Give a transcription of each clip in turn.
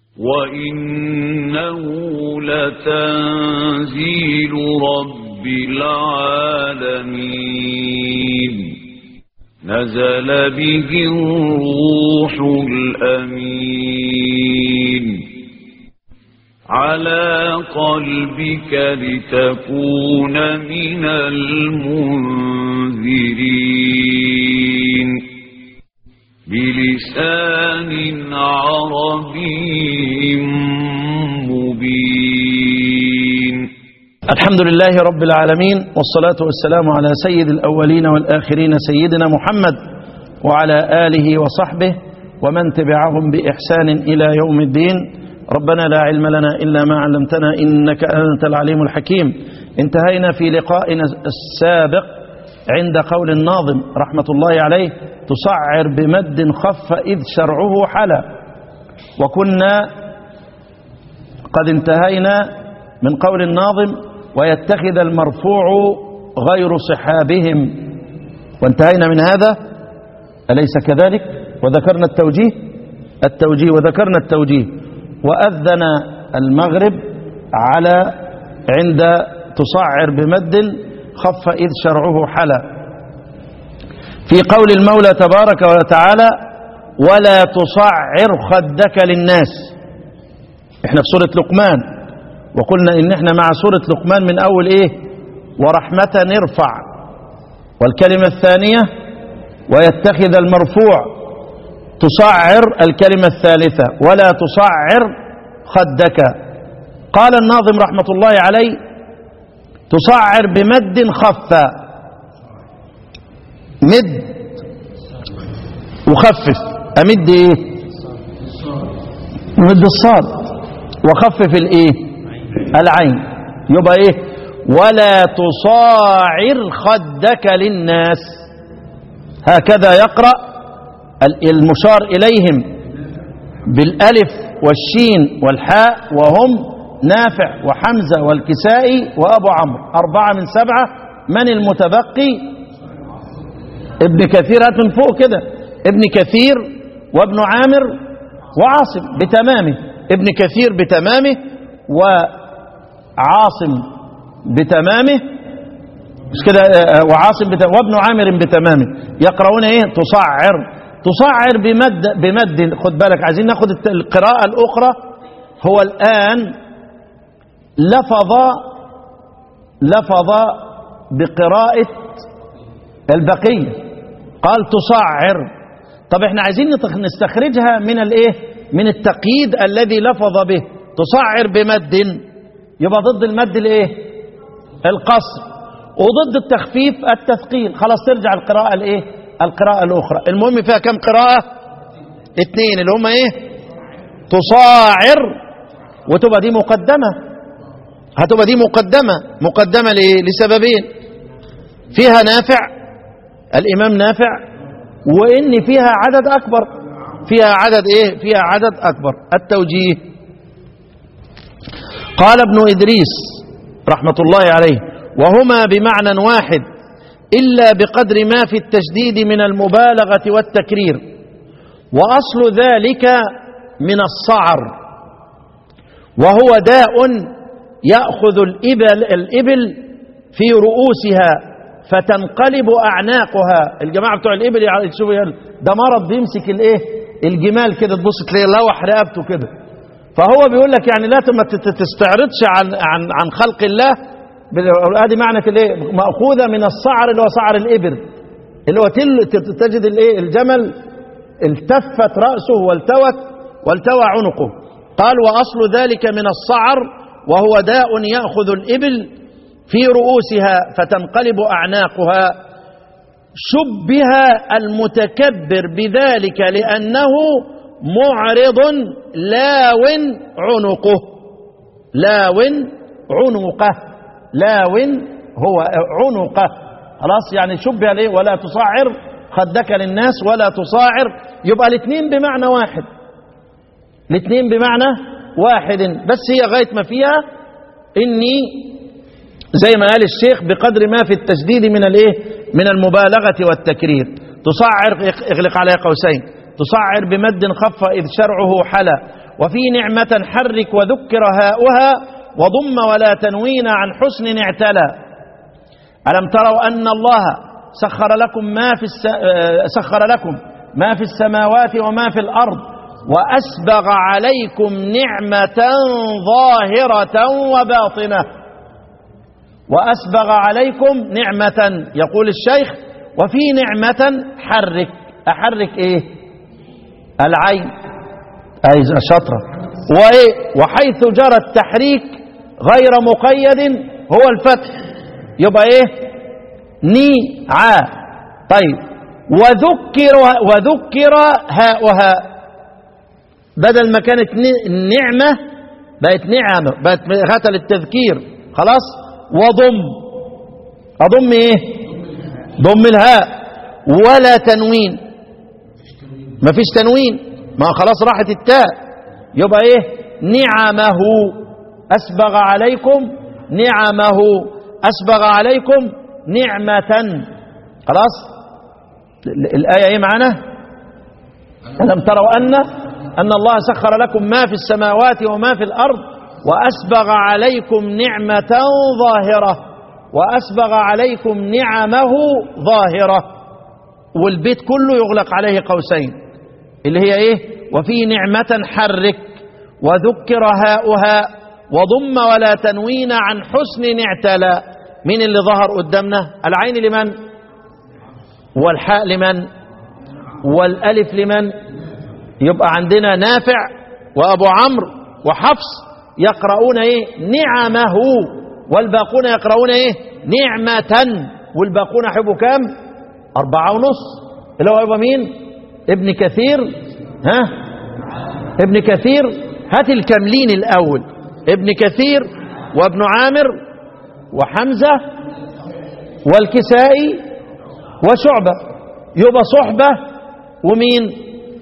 وإنه لتنزيل رب العالمين نزل به الروح الأمين على قلبك لتكون من المنذرين بلسان عربي مبين الحمد لله رب العالمين والصلاة والسلام على سيد الأولين والآخرين سيدنا محمد وعلى آله وصحبه ومن تبعهم بإحسان إلى يوم الدين ربنا لا علم لنا إلا ما علمتنا إنك أنت العليم الحكيم انتهينا في لقائنا السابق عند قول الناظم رحمة الله عليه تصعر بمد خف إذ شرعه حلا وكنا قد انتهينا من قول الناظم ويتخذ المرفوع غير صحابهم وانتهينا من هذا أليس كذلك وذكرنا التوجيه التوجيه وذكرنا التوجيه وأذن المغرب على عند تصعر بمد خف إذ شرعه حلا في قول المولى تبارك وتعالى ولا تصعر خدك للناس احنا في سورة لقمان وقلنا ان احنا مع سورة لقمان من اول ايه ورحمة نرفع والكلمة الثانية ويتخذ المرفوع تصعر الكلمة الثالثة ولا تصعر خدك قال الناظم رحمة الله عليه تصعر بمد خف مد وخفف امد ايه مد الصاد وخفف الايه العين يبقى ايه ولا تصاعر خدك للناس هكذا يقرأ المشار إليهم بالألف والشين والحاء وهم نافع وحمزة والكسائي وأبو عمرو أربعة من سبعة من المتبقي ابن كثير هات من فوق كده ابن كثير وابن عامر وعاصم بتمامه ابن كثير بتمامه وعاصم بتمامه مش كده وعاصم بتمامه وابن عامر بتمامه يقرؤون ايه تصعر تصعر بمد بمد خد بالك عايزين ناخد القراءة الأخرى هو الآن لفظ لفظ بقراءة البقية قال تصعر طب احنا عايزين نستخرجها من الايه من التقييد الذي لفظ به تصعر بمد يبقى ضد المد الايه القصر وضد التخفيف التثقيل خلاص ترجع القراءة الايه القراءة الاخرى المهم فيها كم قراءة اتنين اللي هم ايه تصاعر وتبقى دي مقدمة هتبقى دي مقدمة مقدمة لسببين فيها نافع الإمام نافع وإن فيها عدد أكبر فيها عدد إيه فيها عدد أكبر التوجيه قال ابن إدريس رحمة الله عليه وهما بمعنى واحد إلا بقدر ما في التشديد من المبالغة والتكرير وأصل ذلك من الصعر وهو داء يأخذ الإبل, الإبل في رؤوسها فتنقلب أعناقها الجماعة بتوع الإبل شوفوا ده مرض بيمسك الإيه الجمال كده تبص تلاقيه لوح رقبته كده فهو بيقول لك يعني لا ما تستعرضش عن عن عن خلق الله ادي معنى الايه ماخوذه من الصعر اللي هو صعر الابر اللي هو تجد الايه الجمل التفت راسه والتوت والتوى عنقه قال واصل ذلك من الصعر وهو داء ياخذ الابل في رؤوسها فتنقلب اعناقها شبه المتكبر بذلك لانه معرض لاو عنقه لاو عنقه لاو هو عنقه خلاص يعني شبه عليه ولا تصعر خدك للناس ولا تصاعر يبقى الاثنين بمعنى واحد الاثنين بمعنى واحد بس هي غاية ما فيها اني زي ما قال الشيخ بقدر ما في التشديد من الايه من المبالغة والتكرير تصعر اغلق عليها قوسين تصعر بمد خف إذ شرعه حلا وفي نعمة حرك وذكر هاؤها وضم ولا تنوين عن حسن اعتلى ألم تروا أن الله سخر لكم ما في الس... آه، سخر لكم ما في السماوات وما في الأرض وأسبغ عليكم نعمة ظاهرة وباطنة وأسبغ عليكم نعمة يقول الشيخ وفي نعمة حرك أحرك إيه العين أي شطرة وإيه وحيث جرى التحريك غير مقيد هو الفتح يبقى إيه ني ع طيب وذكر وذكر هاؤها بدل ما كانت ن- نعمة بقت نعمة بقت غتل التذكير خلاص وضم أضم إيه ضم الهاء ولا تنوين ما فيش تنوين ما خلاص راحت التاء يبقى ايه نعمه اسبغ عليكم نعمه اسبغ عليكم نعمة خلاص ال- الآية ايه معانا ألم تروا أن أن الله سخر لكم ما في السماوات وما في الأرض وأسبغ عليكم نعمة ظاهرة وأسبغ عليكم نعمه ظاهرة والبيت كله يغلق عليه قوسين اللي هي ايه وفي نعمة حرك وذكر هاؤها وضم ولا تنوين عن حسن اعتلى مين اللي ظهر قدامنا العين لمن والحاء لمن والالف لمن يبقى عندنا نافع وابو عمرو وحفص يقرؤون ايه نعمه والباقون يقرؤون ايه نعمة والباقون حبوا كام أربعة ونص اللي هو يبقى مين ابن كثير ها ابن كثير هات الكاملين الأول ابن كثير وابن عامر وحمزة والكسائي وشعبة يبقى صحبة ومين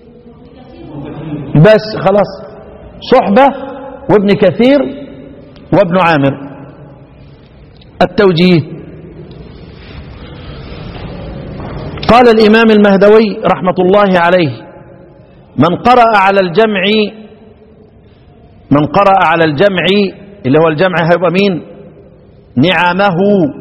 بس خلاص صحبة وابن كثير وابن عامر التوجيه قال الإمام المهدوي رحمة الله عليه من قرأ على الجمع من قرأ على الجمع اللي هو الجمع هيبقى مين نعمه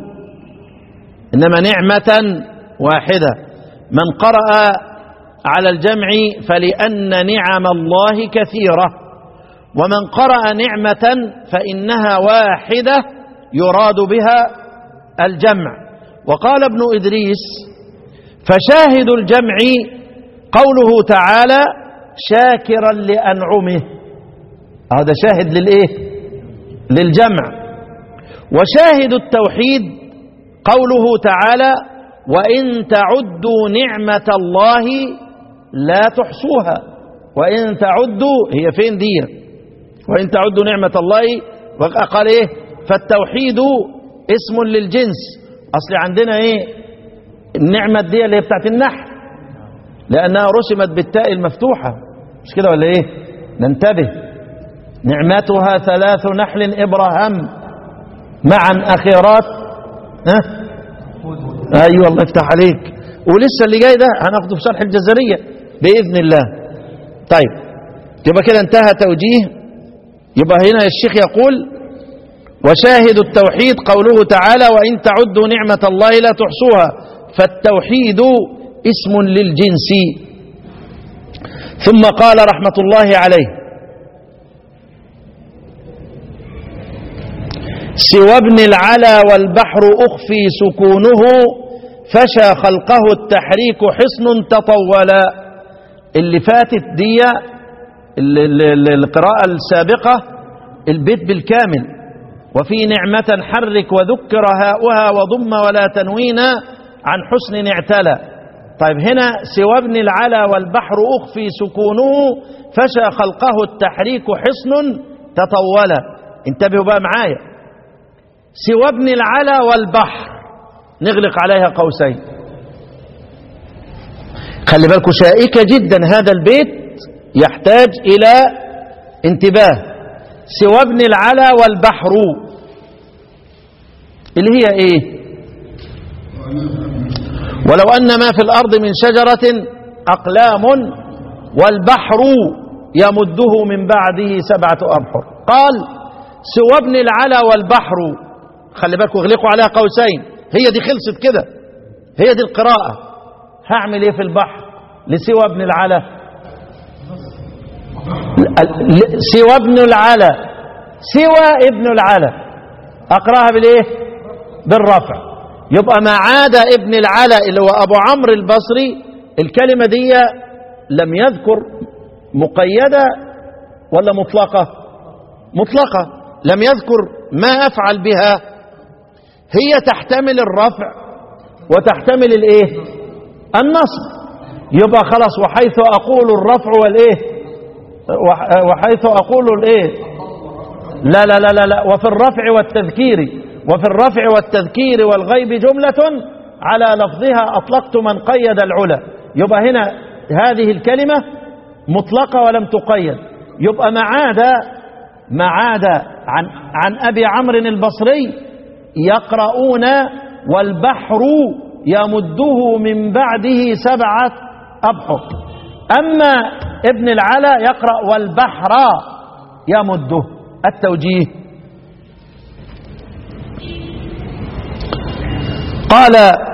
إنما نعمة واحدة من قرأ على الجمع فلأن نعم الله كثيرة ومن قرأ نعمة فإنها واحدة يراد بها الجمع وقال ابن إدريس فشاهد الجمع قوله تعالى شاكرا لأنعمه هذا شاهد للإيه للجمع وشاهد التوحيد قوله تعالى وإن تعدوا نعمة الله لا تحصوها وإن تعدوا هي فين دي وإن تعدوا نعمة الله قال إيه فالتوحيد اسم للجنس أصل عندنا إيه النعمة دي اللي هي بتاعت النحل لأنها رسمت بالتاء المفتوحة مش كده ولا إيه ننتبه نعمتها ثلاث نحل إبراهام معا أخيرات ها أيوة الله يفتح عليك ولسه اللي جاي ده هناخده في شرح الجزرية بإذن الله طيب يبقى كده انتهى توجيه يبقى هنا الشيخ يقول وشاهد التوحيد قوله تعالى وإن تعدوا نعمة الله لا تحصوها فالتوحيد اسم للجنس ثم قال رحمة الله عليه سوى ابن العلا والبحر أخفي سكونه فشى خلقه التحريك حصن تطولا اللي فاتت دي ال- ال- ال- القراءة السابقة البيت بالكامل وفي نعمة حرك وذكر هاؤها وضم ولا تنوين عن حسن اعتلى طيب هنا سوى ابن العلا والبحر أخفي سكونه فشى خلقه التحريك حصن تطولا انتبهوا بقى معايا سوى ابن العلا والبحر نغلق عليها قوسين خلي بالكم شائكة جدا هذا البيت يحتاج إلى انتباه سوى ابن العلا والبحر اللي هي ايه ولو أن ما في الأرض من شجرة أقلام والبحر يمده من بعده سبعة أبحر قال سوى ابن العلا والبحر خلي بالكم اغلقوا عليها قوسين هي دي خلصت كده هي دي القراءة هعمل ايه في البحر لسوى ابن العلا ل- سوى ابن العلا سوى ابن العلا اقراها بالايه بالرفع يبقى ما عاد ابن العلا اللي هو ابو عمرو البصري الكلمه دي لم يذكر مقيده ولا مطلقه مطلقه لم يذكر ما افعل بها هي تحتمل الرفع وتحتمل الايه النصب يبقى خلاص وحيث اقول الرفع والايه وح- وحيث اقول الايه لا لا لا لا لا وفي الرفع والتذكير وفي الرفع والتذكير والغيب جملة على لفظها أطلقت من قيد العلا يبقى هنا هذه الكلمة مطلقة ولم تقيد يبقى ما عاد ما عاد عن عن أبي عمرو البصري يقرؤون والبحر يمده من بعده سبعة أبحر أما ابن العلا يقرأ والبحر يمده التوجيه قال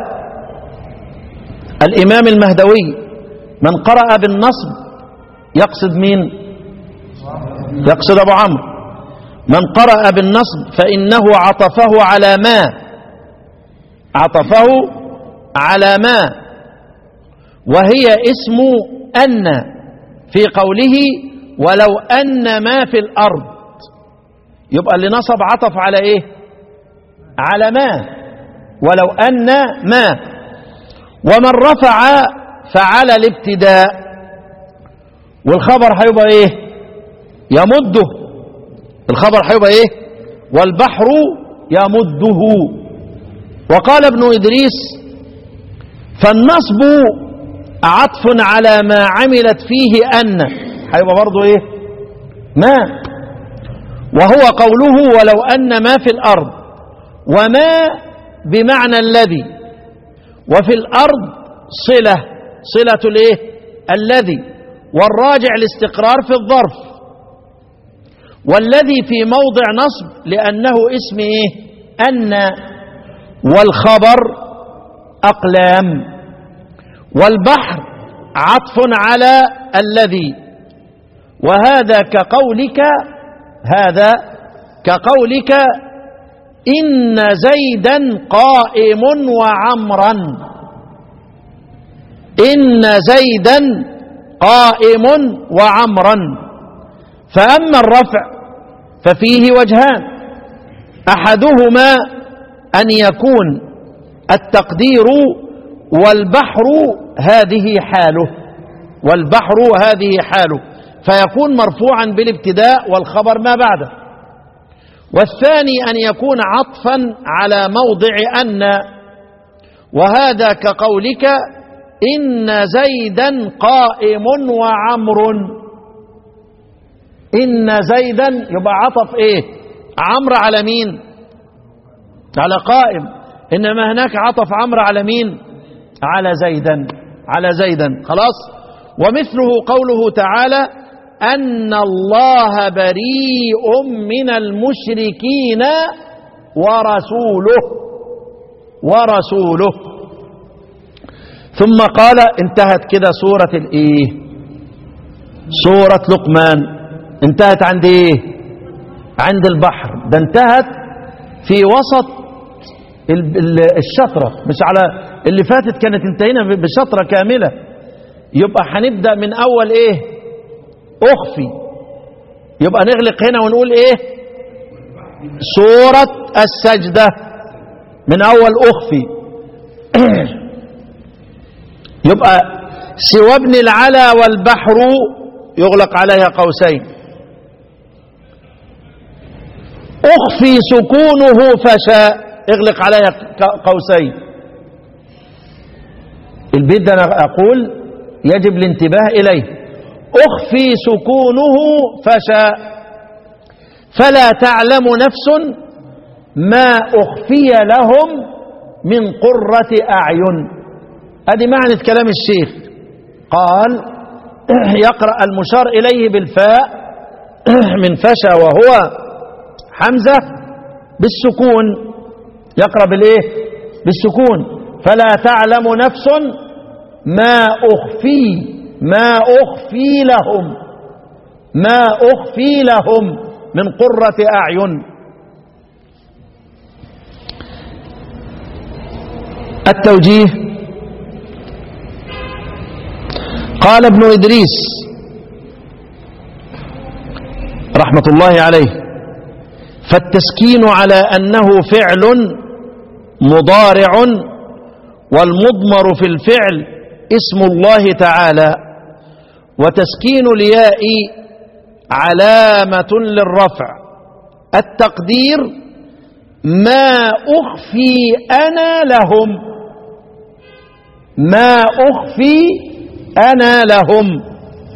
الإمام المهدوي من قرأ بالنصب يقصد مين يقصد أبو عمرو من قرأ بالنصب فإنه عطفه على ما عطفه على ما وهي اسم أن في قوله ولو أن ما في الأرض يبقى اللي نصب عطف على إيه على ما ولو أن ما ومن رفع فعلى الابتداء والخبر هيبقى إيه يمده الخبر هيبقى إيه والبحر يمده وقال ابن إدريس فالنصب عطف على ما عملت فيه أن هيبقى برضه إيه ما وهو قوله ولو أن ما في الأرض وما بمعنى الذي وفي الأرض صلة صلة الإيه الذي والراجع الاستقرار في الظرف والذي في موضع نصب لأنه اسم إيه أن والخبر أقلام والبحر عطف على الذي وهذا كقولك هذا كقولك إن زيدا قائم وعمرا إن زيدا قائم وعمرا فأما الرفع ففيه وجهان أحدهما أن يكون التقدير والبحر هذه حاله والبحر هذه حاله فيكون مرفوعا بالابتداء والخبر ما بعده والثاني أن يكون عطفا على موضع أن وهذا كقولك إن زيدا قائم وعمر إن زيدا يبقى عطف إيه عمرو على مين على قائم إنما هناك عطف عمرو على مين على زيدا على زيدا خلاص ومثله قوله تعالى أن الله بريء من المشركين ورسوله ورسوله ثم قال انتهت كده سورة الايه سورة لقمان انتهت عند ايه عند البحر ده انتهت في وسط ال- ال- الشطرة مش على اللي فاتت كانت انتهينا بشطرة كاملة يبقى هنبدأ من أول إيه أخفي يبقى نغلق هنا ونقول إيه سورة السجدة من أول أخفي يبقى سوى ابن العلا والبحر يغلق عليها قوسين أخفي سكونه فشاء اغلق عليها ق- قوسين البيت ده أنا أقول يجب الانتباه إليه أخفي سكونه فشاء فلا تعلم نفس ما أخفي لهم من قرة أعين هذه معنى كلام الشيخ قال يقرأ المشار إليه بالفاء من فشى وهو حمزة بالسكون يقرأ بالإيه بالسكون فلا تعلم نفس ما أخفي ما أخفي لهم ما أخفي لهم من قرة أعين التوجيه قال ابن إدريس رحمة الله عليه فالتسكين على أنه فعل مضارع والمضمر في الفعل اسم الله تعالى وتسكين الياء علامة للرفع التقدير ما أخفي أنا لهم ما أخفي أنا لهم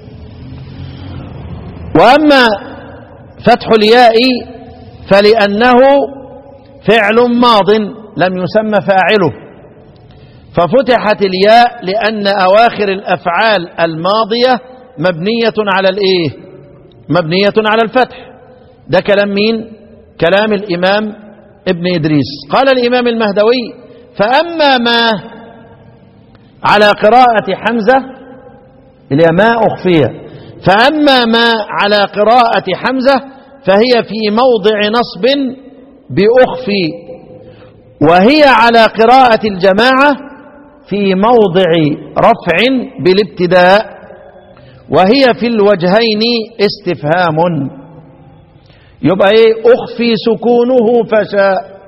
وأما فتح الياء فلأنه فعل ماض لم يسمى فاعله ففتحت الياء لأن أواخر الأفعال الماضية مبنية على الإيه مبنية على الفتح ده كلام مين كلام الإمام ابن إدريس قال الإمام المهدوي فأما ما على قراءة حمزة اللي هي ما أخفية فأما ما على قراءة حمزة فهي في موضع نصب بأخفي وهي على قراءة الجماعة في موضع رفع بالابتداء وهي في الوجهين استفهام يبقى ايه اخفي سكونه فشاء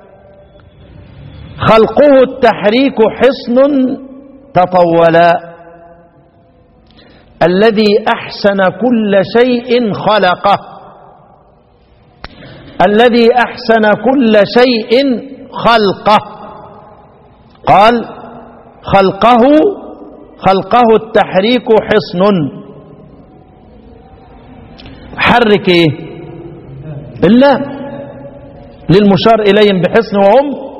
خلقه التحريك حصن تطولا الذي احسن كل شيء خلقه الذي احسن كل شيء خلقه قال خلقه خلقه التحريك حصن حرك ايه اللام للمشار اليهم بحصن وهم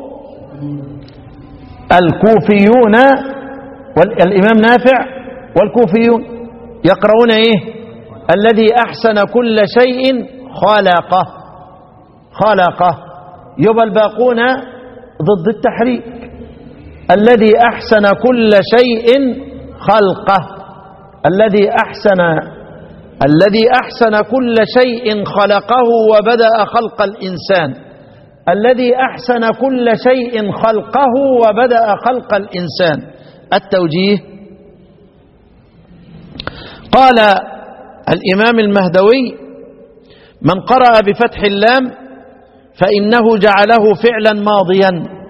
الكوفيون والامام نافع والكوفيون يقرؤون ايه الذي احسن كل شيء خلقه خلقه يبقى الباقون ضد التحريك الذي احسن كل شيء خلقه الذي احسن الذي احسن كل شيء خلقه وبدا خلق الانسان الذي احسن كل شيء خلقه وبدا خلق الانسان التوجيه قال الامام المهدوي من قرأ بفتح اللام فإنه جعله فعلا ماضيا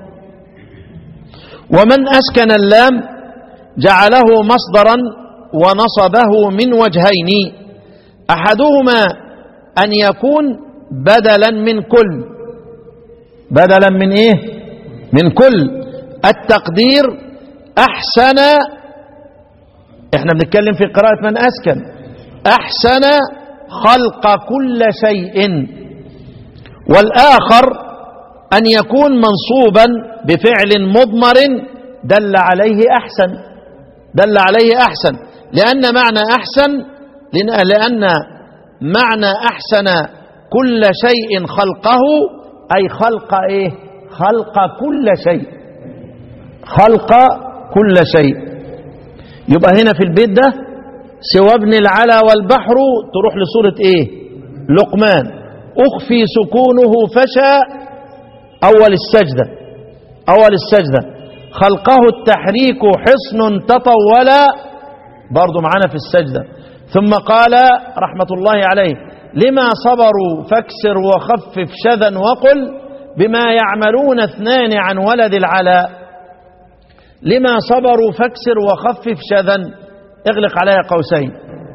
ومن أسكن اللام جعله مصدرا ونصبه من وجهين أحدهما أن يكون بدلا من كل بدلا من إيه من كل التقدير أحسن احنا بنتكلم في قراءة من أسكن أحسن خلق كل شيء والآخر أن يكون منصوبا بفعل مضمر دل عليه أحسن دل عليه أحسن لأن معنى أحسن لأن معنى أحسن كل شيء خلقه أي خلق إيه خلق كل شيء خلق كل شيء يبقى هنا في البيت ده سوى ابن العلا والبحر تروح لسورة ايه لقمان اخفي سكونه فشى اول السجدة اول السجدة خلقه التحريك حصن تطولا برضو معنا في السجدة ثم قال رحمة الله عليه لما صبروا فاكسر وخفف شذا وقل بما يعملون اثنان عن ولد العلاء لما صبروا فاكسر وخفف شذا اغلق عليها قوسين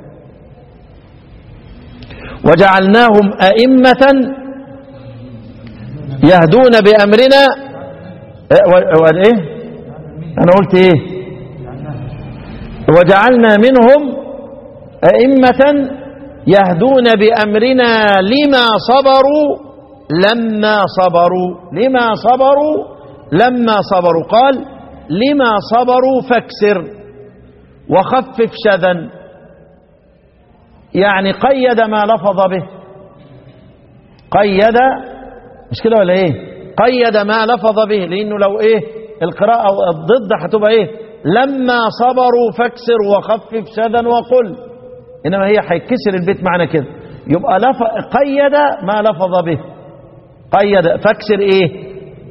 وجعلناهم أئمة يهدون بأمرنا ايه أنا قلت إيه وجعلنا منهم أئمة يهدون بأمرنا لما صبروا لما صبروا لما صبروا لما صبروا قال لما صبروا فاكسر وخفف شذا يعني قيد ما لفظ به قيد مش كده ولا ايه قيد ما لفظ به لانه لو ايه القراءة الضد هتبقى ايه لما صبروا فاكسر وخفف سدا وقل انما هي هيتكسر البيت معنى كده يبقى لف... قيد ما لفظ به قيد فاكسر ايه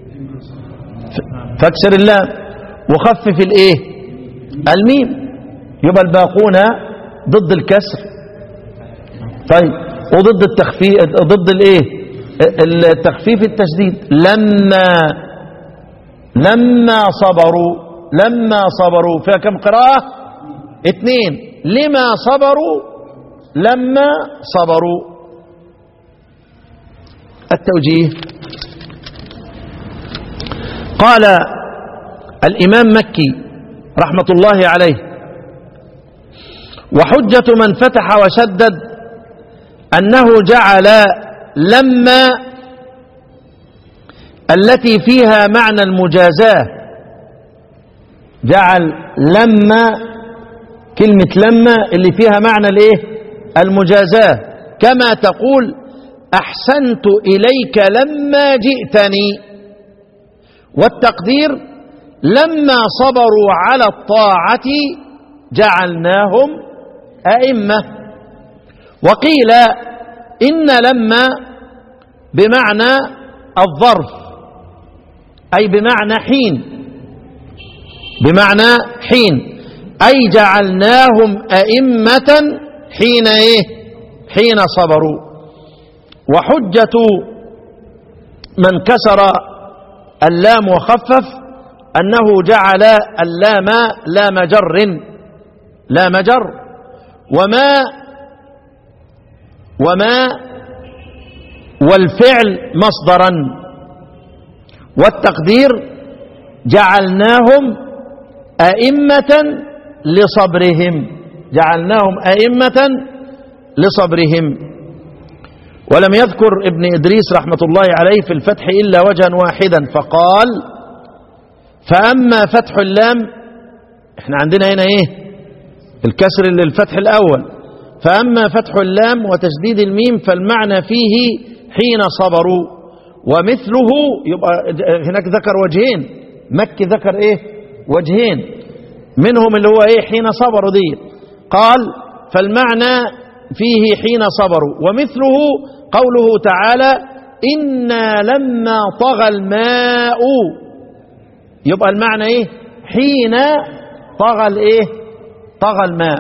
ف- فاكسر اللام وخفف الايه الميم يبقى الباقون ضد الكسر طيب وضد التخفيف ضد الايه التخفيف التشديد لما لما صبروا لما صبروا فيها كم قراءة اثنين لما صبروا لما صبروا التوجيه قال الإمام مكي رحمة الله عليه وحجة من فتح وشدد أنه جعل لما التي فيها معنى المجازاة جعل لما كلمة لما اللي فيها معنى الايه المجازاة كما تقول أحسنت إليك لما جئتني والتقدير لما صبروا على الطاعة جعلناهم أئمة وقيل إن لما بمعنى الظرف أي بمعنى حين بمعنى حين أي جعلناهم أئمة حين إيه حين صبروا وحجة من كسر اللام وخفف أنه جعل اللام لام جر لام جر وما وما والفعل مصدرا والتقدير جعلناهم أئمة لصبرهم جعلناهم أئمة لصبرهم ولم يذكر ابن إدريس رحمة الله عليه في الفتح إلا وجها واحدا فقال فأما فتح اللام احنا عندنا هنا ايه الكسر للفتح الأول فأما فتح اللام وتشديد الميم فالمعنى فيه حين صبروا ومثله يبقى هناك ذكر وجهين مكي ذكر ايه وجهين منهم اللي هو ايه حين صبروا دي قال فالمعنى فيه حين صبروا ومثله قوله تعالى إنا لما طغى الماء يبقى المعنى ايه حين طغى الايه طغى الماء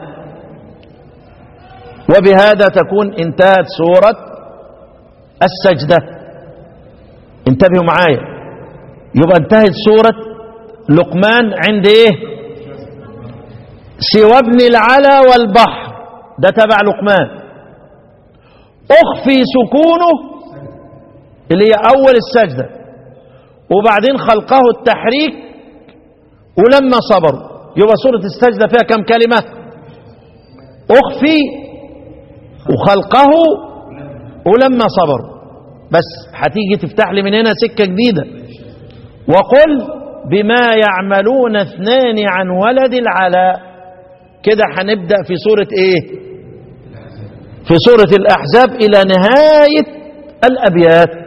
وبهذا تكون انتهت سورة السجدة انتبهوا معايا يبقى انتهت سورة لقمان عند ايه سوى ابن العلا والبحر ده تبع لقمان اخفي سكونه اللي هي اول السجدة وبعدين خلقه التحريك ولما صبروا يبقى سورة السجدة فيها كم كلمة اخفي وخلقه ولما صبروا بس هتيجي تفتح لي من هنا سكة جديدة وقل بما يعملون اثنان عن ولد العلاء كده هنبدأ في سورة ايه في سورة الأحزاب إلى نهاية الأبيات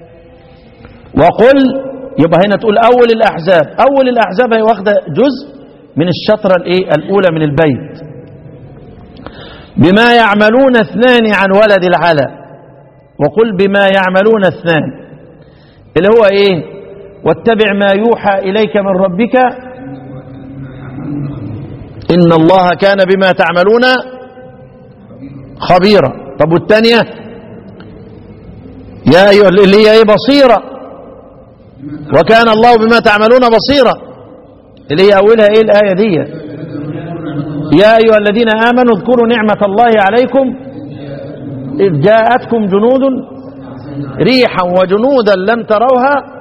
وقل يبقى هنا تقول أول الأحزاب أول الأحزاب هي واخدة جزء من الشطرة الإيه الأولى من البيت بما يعملون اثنان عن ولد العلا وقل بما يعملون اثنان اللي هو ايه واتبع ما يوحى إليك من ربك إن الله كان بما تعملون خبيرا طب والثانية يا أيها اللي هي ايه بصيرة وكان الله بما تعملون بصيرا اللي هي أولها ايه الآية دي يا أيها الذين آمنوا اذكروا نعمة الله عليكم إذ جاءتكم جنود ريحا وجنودا لم تروها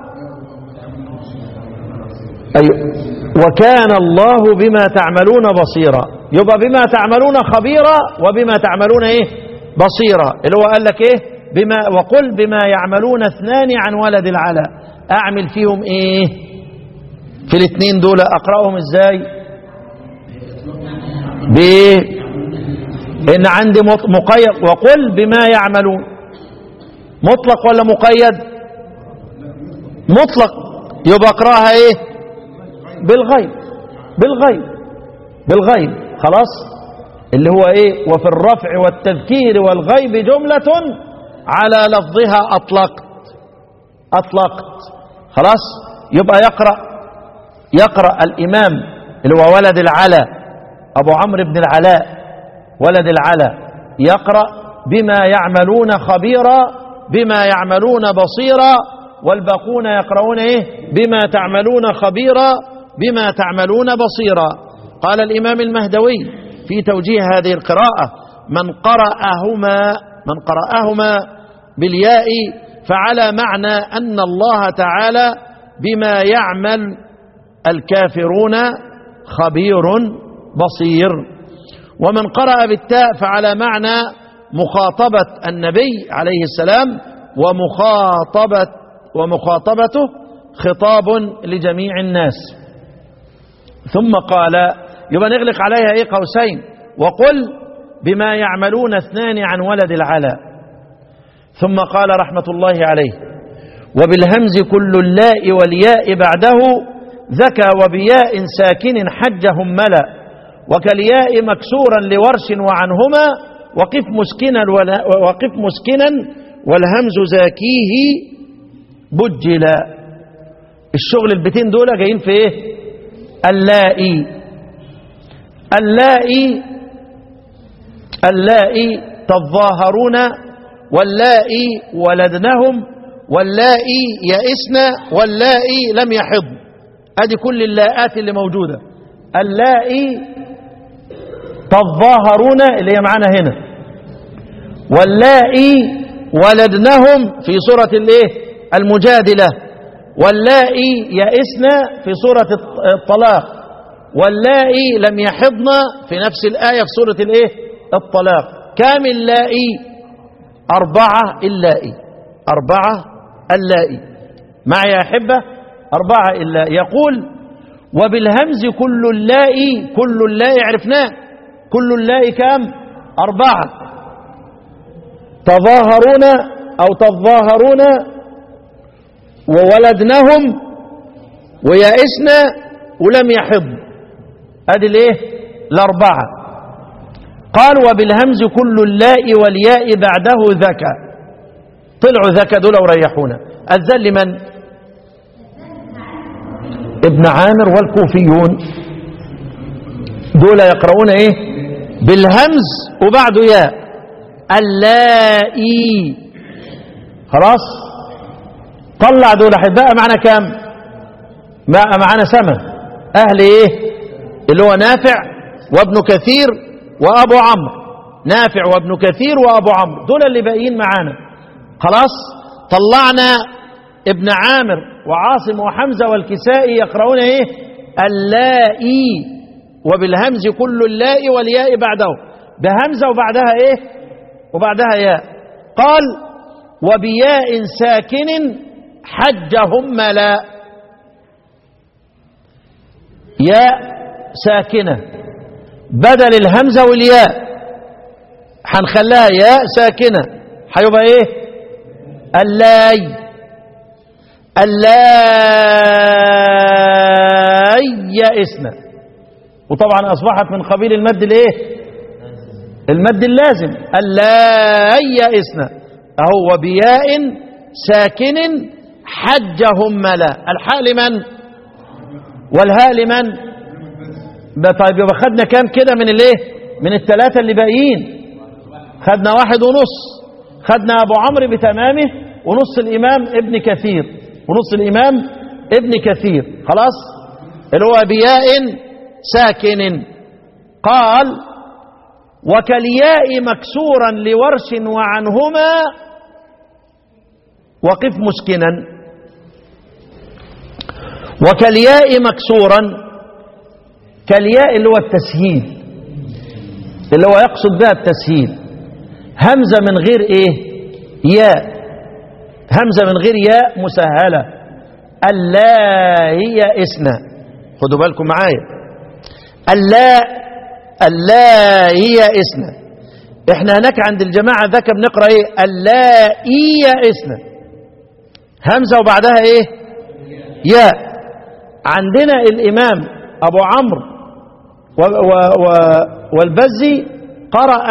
أي وكان الله بما تعملون بصيرا يبقى بما تعملون خبيرا وبما تعملون ايه بصيرا اللي هو قال لك ايه بما وقل بما يعملون اثنان عن ولد العلا اعمل فيهم ايه في الاثنين دول اقراهم ازاي بايه إن عندي مط- مقيد وقل بما يعملون مطلق ولا مقيد مطلق يبقى اقراها ايه بالغيب بالغيب بالغيب خلاص اللي هو ايه وفي الرفع والتذكير والغيب جملة على لفظها اطلقت اطلقت خلاص يبقى يقرأ يقرأ الامام اللي هو ولد العلا ابو عمرو بن العلاء ولد العلا يقرأ بما يعملون خبيرا بما يعملون بصيرا والباقون يقرؤون ايه بما تعملون خبيرا بما تعملون بصيرا قال الامام المهدوي في توجيه هذه القراءة من قرأهما من قرأهما بالياء فعلى معنى أن الله تعالى بما يعمل الكافرون خبير بصير ومن قرأ بالتاء فعلى معنى مخاطبة النبي عليه السلام ومخاطبة ومخاطبته خطاب لجميع الناس ثم قال يبقى نغلق عليها ايه قوسين وقل بما يعملون اثنان عن ولد العلا ثم قال رحمة الله عليه وبالهمز كل اللاء والياء بعده ذكى وبياء ساكن حجهم ملا وكالياء مكسورا لورش وعنهما وقف مسكنا ولا وقف مسكنا والهمز زاكيه بجلا الشغل البيتين دول جايين في ايه اللائي اللائي اللائي تظاهرون واللائي ولدنهم واللائي يئسن واللائي لم يحض ادي كل اللاءات اللي موجوده اللائي تظاهرون اللي هي معانا هنا واللائي ولدنهم في سورة الايه المجادلة واللائي يئسن في سورة الطلاق واللائي لم يحضن في نفس الآية في سورة الايه الطلاق كام اللائي أربعة اللائي أربعة اللائي معي يا أحبة أربعة اللائي يقول وبالهمز كل اللائي كل اللائي عرفناه كل اللائي كام أربعة تظاهرون أو تظاهرون وولدنهم ويئسن ولم يحض ادي الايه الاربعه قال وبالهمز كل اللاء والياء بعده ذكى طلعوا ذكى دول وريحونا الذل لمن ابن عامر والكوفيون دول يقرؤون ايه بالهمز وبعده ياء اللائي خلاص طلع دول هيتبقى معنا كام بقى معانا سما اهل ايه اللي هو نافع وابن كثير وابو عمرو نافع وابن كثير وابو عمرو دول اللي باقيين معانا خلاص طلعنا ابن عامر وعاصم وحمزه والكسائي يقرؤون ايه اللائي وبالهمز كل اللاء والياء بعده بهمزه وبعدها ايه وبعدها ياء قال وبياء ساكن حجهم ملا ياء ساكنة بدل الهمزة والياء هنخليها ياء ساكنة هيبقى ايه اللاي اللاي يئسنا وطبعا اصبحت من قبيل المد الايه المد اللازم اللاي يئسنا اهو وبياء ساكن حجهم ملا الحاء لمن والهاء لمن طيب يبقى خدنا كام كده من الايه من الثلاثه اللي باقيين خدنا واحد ونص خدنا ابو عمرو بتمامه ونص الامام ابن كثير ونص الامام ابن كثير خلاص اللي هو بياء ساكن قال وكالياء مكسورا لورش وعنهما وقف مسكنا وكالياء مكسورا كالياء اللي هو التسهيل اللي هو يقصد بها التسهيل همزة من غير ايه ياء همزة من غير ياء مسهلة اللا هي اسنا خدوا بالكم معايا اللا اللا هي اسنا احنا هناك عند الجماعة ذاك بنقرأ ايه اللائي يئسن همزة وبعدها ايه ياء عندنا الامام ابو عمرو و و و والبزي قرأ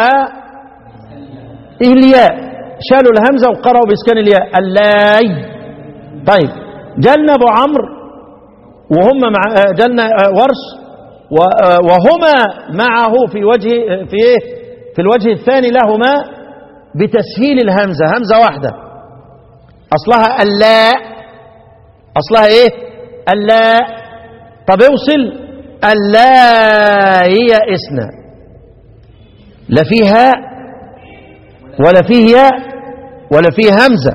الياء شالوا الهمزة وقرأوا بإسكان الياء اللاي طيب جلنا أبو عمرو وهم مع جلنا ورش وهما معه في وجه في ايه في الوجه الثاني لهما بتسهيل الهمزة همزة واحدة أصلها اللاء أصلها ايه اللاء طب اوصل اللاء يئسن لا فيها ولا فيه ياء ولا فيه همزة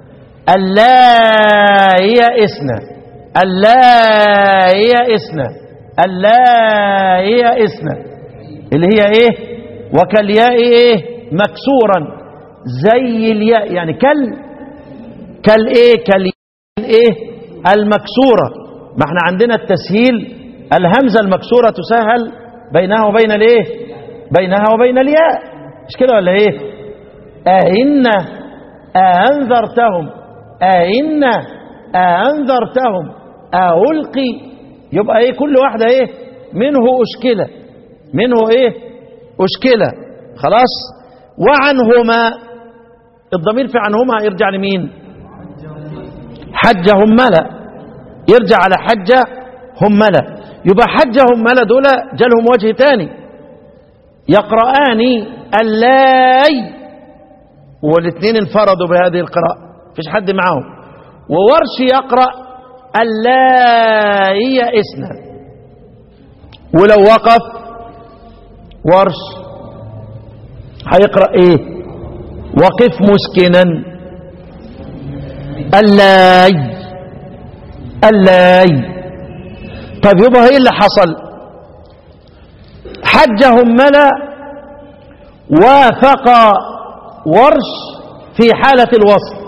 اللا يئسن اللا يئسن اللا يئسن اللي هي ايه وكالياء ايه مكسورا زي الياء يعني كال كال ايه كال ايه المكسورة ما احنا عندنا التسهيل الهمزة المكسورة تسهل بينها وبين الايه بينها وبين الياء مش كده ولا ايه أئن أأنذرتهم أئن أأنذرتهم ألقي يبقى ايه كل واحدة ايه منه أشكلة منه ايه أشكلة خلاص وعنهما الضمير في عنهما يرجع لمين حجة هملة يرجع على حجة هملة يبقى حجة هملة دول جالهم وجه تاني يقرآن اللاي والاثنين انفردوا بهذه القراءة فيش حد معاهم وورش يقرأ اللاي يئسن ولو وقف ورش هيقرأ ايه وقف مسكنا اللاي اللاي طيب يبقى ايه اللي حصل حج هملا وافق ورش في حالة الوصل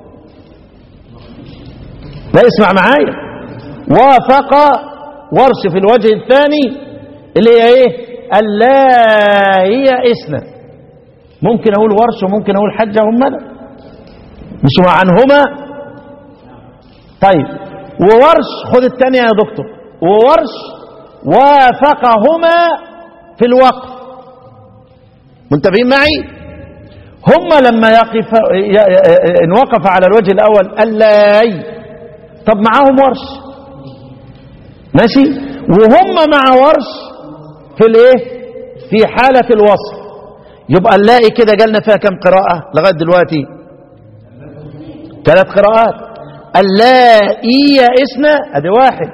لا اسمع معايا وافق ورش في الوجه الثاني اللي هي ايه اللا هي اسنا ممكن اقول ورش وممكن اقول حجة هملا مش عنهما طيب وورش خد الثانية يا دكتور وورش وافقهما في الوقف منتبهين معي هم لما يقف ان وقف على الوجه الاول اللاي طب معاهم ورش ماشي وهم مع ورش في الايه في حالة الوصف يبقى نلاقي كده جالنا فيها كم قراءة لغاية دلوقتي ثلاث قراءات اللائي يئسن ادي واحد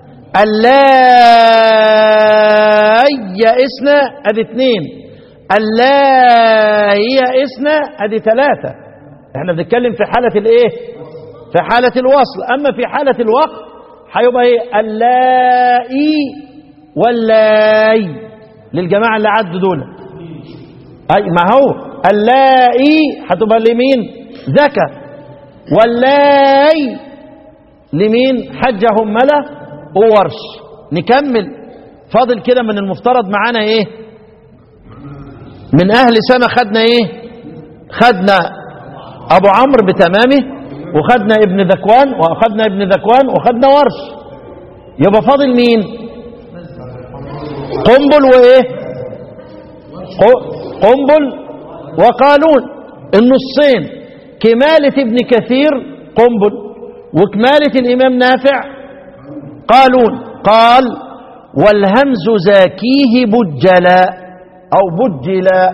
اللائي يئسن ادي اثنين اللائي يئسن ادي ثلاثة احنا بنتكلم في حالة الايه في حالة الوصل اما في حالة الوقت هيبقى ايه اللائي واللاي للجماعة اللي عدوا دول اي ما هو اللائي هتبقى لمين زكى واللاي لمين حجة هملة وورش نكمل فاضل كده من المفترض معانا ايه من اهل سما خدنا ايه خدنا ابو عمرو بتمامه وخدنا ابن ذكوان واخدنا ابن ذكوان وخدنا ورش يبقى فاضل مين قنبل وايه قنبل وقالون النصين كمالة ابن كثير قنبل وكمالة الإمام نافع قالون قال والهمز زاكيه بجلا أو بجلا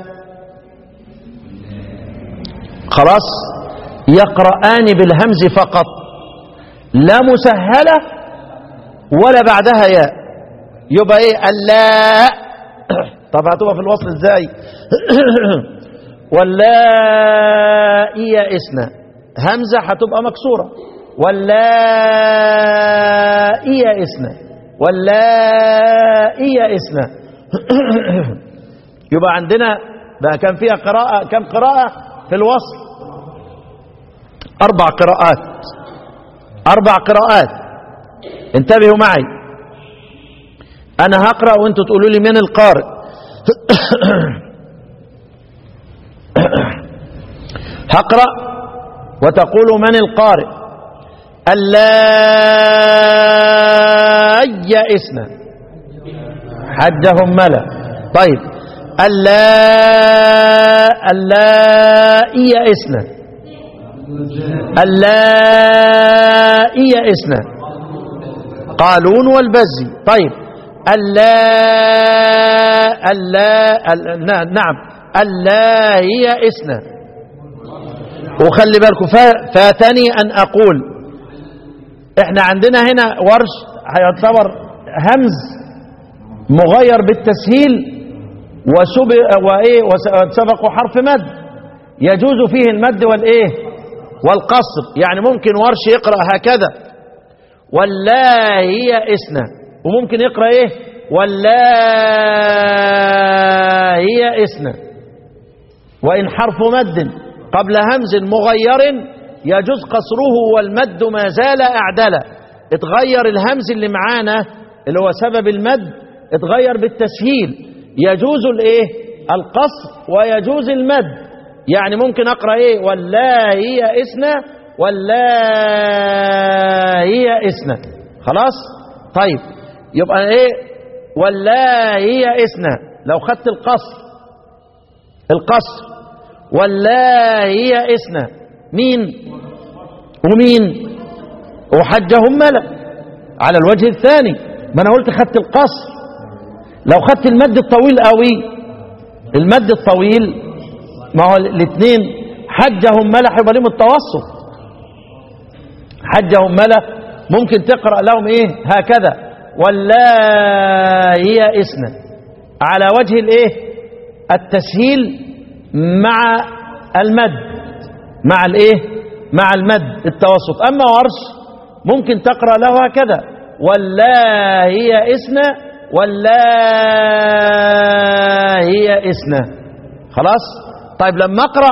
خلاص يقرآن بالهمز فقط لا مسهلة ولا بعدها ياء يبقى ايه اللاء طب هتبقى في الوصل ازاي واللائي يئسن همزة هتبقى مكسورة واللائي يئسن واللائي يئسن يبقى عندنا بقى كان فيها قراءة كم قراءة في الوصل أربع قراءات أربع قراءات انتبهوا معي أنا هقرأ وأنتوا تقولوا لي من القارئ هقرأ وتقول من القارئ ألا يئسن حجهم ملا طيب ألا ألا يئسن ألا يئسن قالون والبزي طيب ألا ألا ألا- نعم ألا يئسن وخلي بالكم فا- فاتني أن أقول احنا عندنا هنا ورش هيعتبر همز مغير بالتسهيل وسبق وايه وسبق حرف مد يجوز فيه المد والايه والقصر يعني ممكن ورش يقرأ هكذا ولا هي اسنا وممكن يقرأ ايه ولا هي اسنا وإن حرف مد قبل همز مغير يجوز قصره والمد ما زال أعدلا اتغير الهمز اللي معانا اللي هو سبب المد اتغير بالتسهيل يجوز الايه القصر ويجوز المد يعني ممكن اقرا ايه ولا هي اسنا ولا هي اسنا خلاص طيب يبقى ايه ولا هي اسنا لو خدت القصر القصر ولا هي اسنا مين ومين وحجهم ملأ على الوجه الثاني ما انا قلت خدت القصر لو خدت المد الطويل قوي المد الطويل ما هو الاثنين حجهم ملأ هيبقى لهم التوسط حجهم ملأ ممكن تقرأ لهم ايه هكذا ولا هي اسنا على وجه الايه التسهيل مع المد مع الايه مع المد التوسط اما ورش ممكن تقرا له هكذا ولا هي اسنا ولا هي اسنا خلاص طيب لما اقرا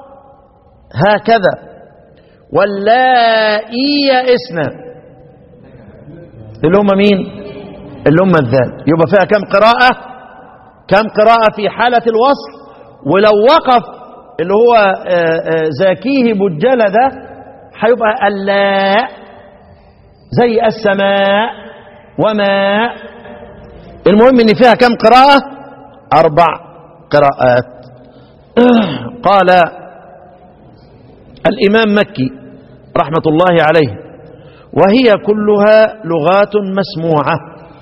هكذا ولا هي اسنا اللي هم مين اللي هم الذال يبقى فيها كم قراءه كم قراءه في حاله الوصل ولو وقف اللي هو آه، آه، زاكيه بجلة ده هيبقى اللاء زي السماء وما المهم ان فيها كم قراءة اربع قراءات قال الامام مكي رحمة الله عليه وهي كلها لغات مسموعة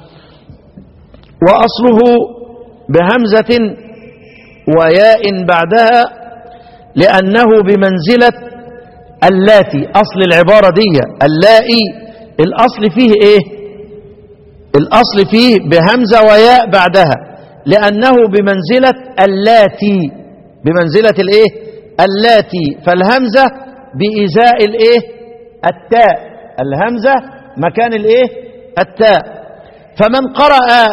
واصله بهمزة وياء بعدها لأنه بمنزلة اللاتي أصل العبارة دي اللائي الأصل فيه إيه الأصل فيه بهمزة وياء بعدها لأنه بمنزلة اللاتي بمنزلة الإيه اللاتي فالهمزة بإزاء الإيه التاء الهمزة مكان الإيه التاء فمن قرأ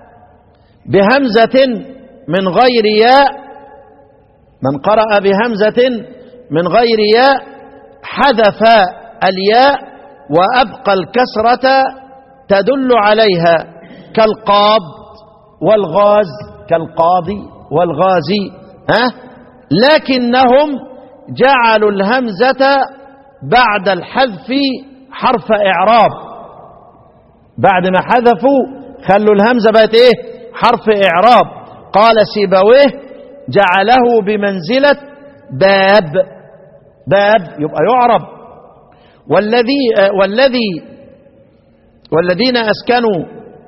بهمزة من غير ياء من قرأ بهمزة من غير ياء حذف الياء وأبقى الكسرة تدل عليها كالقاض والغاز كالقاضي والغازي ها لكنهم جعلوا الهمزة بعد الحذف حرف إعراب بعد ما حذفوا خلوا الهمزة بقت إيه حرف إعراب قال سيبويه جعله بمنزلة باب باب يبقى يعرب والذي آه، والذي والذين أسكنوا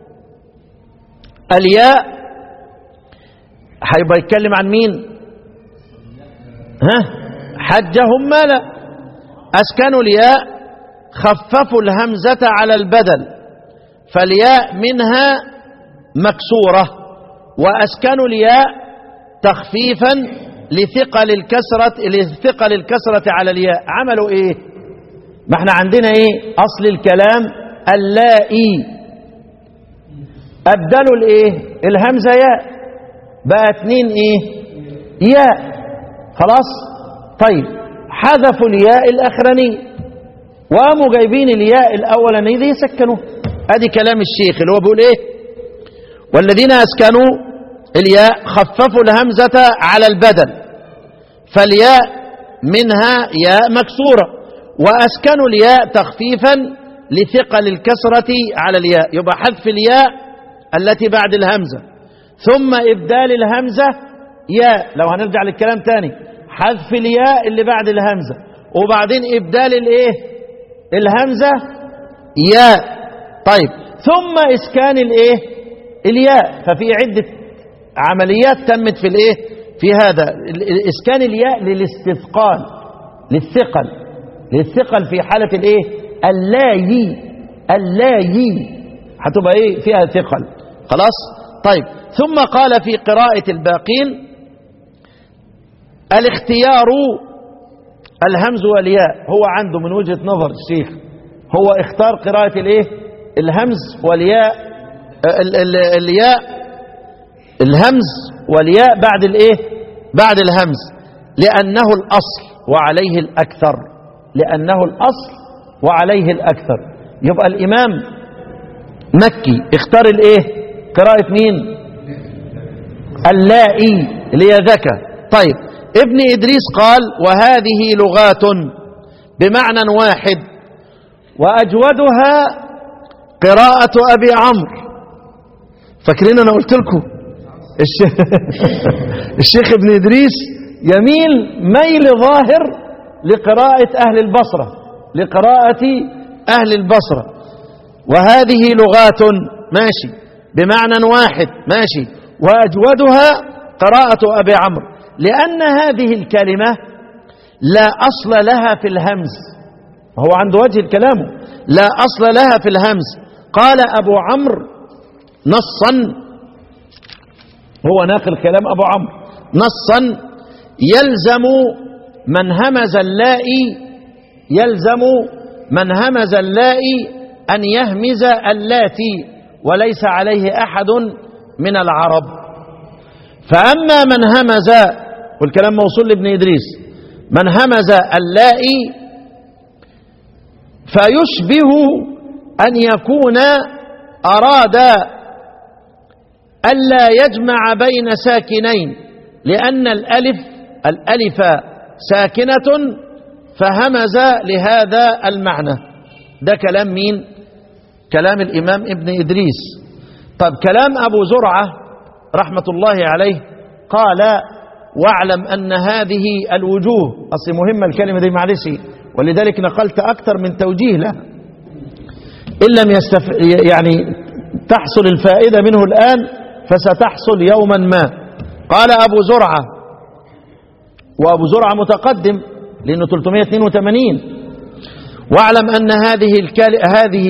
الياء هيبقى يتكلم عن مين ها حجهم مالا أسكنوا الياء خففوا الهمزة على البدل فالياء منها مكسورة وأسكنوا الياء تخفيفا لثقل الكسرة لثقل الكسرة على الياء عملوا ايه ما احنا عندنا ايه اصل الكلام اللائي ابدلوا الايه الهمزة ياء بقى اتنين ايه ياء خلاص طيب حذفوا الياء الاخراني وقاموا جايبين الياء الاولاني دي سكنوه ادي كلام الشيخ اللي هو بيقول ايه والذين اسكنوا الياء خففوا الهمزة على البدل فالياء منها ياء مكسورة وأسكنوا الياء تخفيفا لثقل الكسرة على الياء يبقى حذف الياء التي بعد الهمزة ثم إبدال الهمزة ياء لو هنرجع للكلام تاني حذف الياء اللي بعد الهمزة وبعدين إبدال الإيه الهمزة ياء طيب ثم إسكان الإيه الياء ففي عدة عمليات تمت في الإيه في هذا إسكان الياء للاستثقال للثقل للثقل في حالة الإيه اللايي اللايي هتبقى إيه فيها ثقل خلاص طيب ثم قال في قراءة الباقين الاختيار الهمز والياء هو عنده من وجهة نظر الشيخ هو اختار قراءة الايه الهمز والياء ال ال الياء الهمز والياء بعد الايه بعد الهمز لأنه الأصل وعليه الأكثر لأنه الأصل وعليه الأكثر يبقى الإمام مكي اختار الايه قراءة مين اللائي اللي هي ذكى طيب ابن إدريس قال وهذه لغات بمعنى واحد وأجودها قراءة أبي عمرو فاكرين أنا قلت لكم الشيخ, الشيخ ابن إدريس يميل ميل ظاهر لقراءة أهل البصرة لقراءة أهل البصرة وهذه لغات ماشي بمعنى واحد ماشي وأجودها قراءة أبي عمرو لأن هذه الكلمة لا أصل لها في الهمز هو عنده وجه الكلام لا أصل لها في الهمز قال أبو عمرو نصا هو ناقل كلام أبو عمرو نصا يلزم من همز اللائي يلزم من همز اللائي أن يهمز اللاتي وليس عليه أحد من العرب فأما من همز والكلام موصول لابن إدريس من همز اللائي فيشبه أن يكون أراد ألا يجمع بين ساكنين لأن الألف الألف ساكنة فهمز لهذا المعنى ده كلام مين كلام الإمام ابن إدريس طب كلام أبو زرعة رحمة الله عليه قال واعلم أن هذه الوجوه أصل مهمة الكلمة دي معلش ولذلك نقلت أكثر من توجيه لها إن لم يستف... يعني تحصل الفائدة منه الآن فستحصل يوما ما قال أبو زرعة وأبو زرعة متقدم لأنه 382 واعلم أن هذه الكل... هذه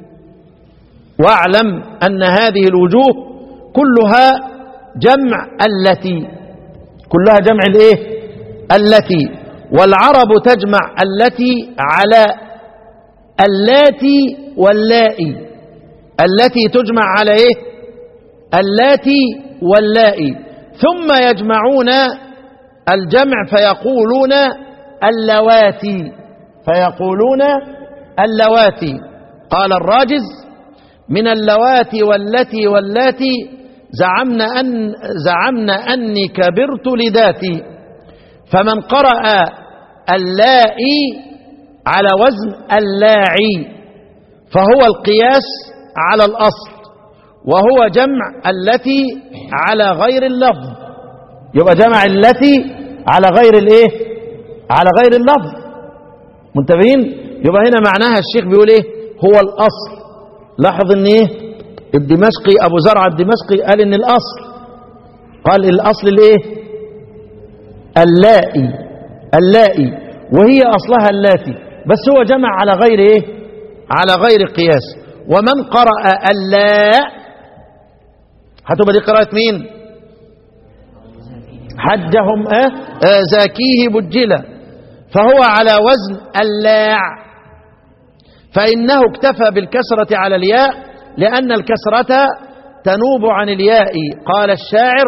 واعلم أن هذه الوجوه كلها جمع التي كلها جمع الايه التي والعرب تجمع التي على اللاتي واللائي التي تجمع على ايه اللاتي واللائي ثم يجمعون الجمع فيقولون اللواتي فيقولون اللواتي قال الراجز من اللواتي والتي واللاتي زعمنا أن زعمنا أني كبرت لذاتي فمن قرأ اللائي على وزن اللاعي فهو القياس على الأصل وهو جمع التي على غير اللفظ يبقى جمع التي على غير الايه على غير اللفظ منتبهين يبقى هنا معناها الشيخ بيقول ايه هو الأصل لاحظ ان ايه الدمشقي ابو زرع الدمشقي قال ان الاصل قال الاصل الايه اللائي اللائي وهي اصلها اللاتي بس هو جمع على غير ايه على غير قياس ومن قرأ اللاء هتبقى دي قراءة مين حجهم اه, آه زاكيه بجلة فهو على وزن اللاع فإنه اكتفى بالكسرة على الياء لأن الكسرة تنوب عن الياء قال الشاعر